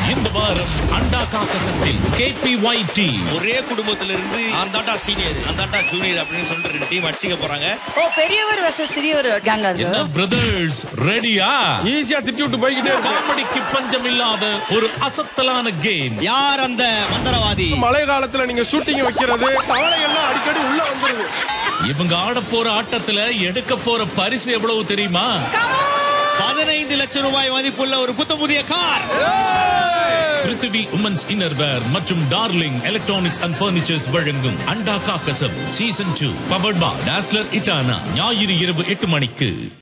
இந்த வாரம் அண்டா காக்கசத்தில் கேபிஒய்டி ஒரே குடும்பத்துல இருந்து நான் தாண்டா சீனியர் நான் தாண்டா ஜூனியர் அப்படின்னு சொல்லிட்டு ரெண்டு டீம் அடிச்சுக்க போறாங்க ஓ பெரியவர் வர்சஸ் சிறியவர் கேங் அது என்ன பிரதர்ஸ் ரெடியா ஈஸியா திட்டி விட்டு போய்கிட்டே இருக்கு காமெடிக்கு பஞ்சம் இல்லாத ஒரு அசத்தலான கேம் யார் அந்த மந்திரவாதி மழை காலத்துல நீங்க ஷூட்டிங் வைக்கிறது தவளைகள்லாம் அடிக்கடி உள்ள வந்துருது இவங்க ஆட போற ஆட்டத்துல எடுக்க போற பரிசு எவ்வளவு தெரியுமா பதினைந்து லட்சம் ரூபாய் மதிப்புள்ள ஒரு புத்த புதிய கார் பிருத்திவி உமன்ஸ் இன்னர்வேர் மற்றும் டார்லிங் எலக்ட்ரானிக்ஸ் அண்ட் பர்னிச்சர்ஸ் வழங்கும் அண்டா காக்கசம் சீசன் டூ பவர்ட் பா டாஸ்லர் இட்டானா ஞாயிறு இரவு எட்டு மணிக்கு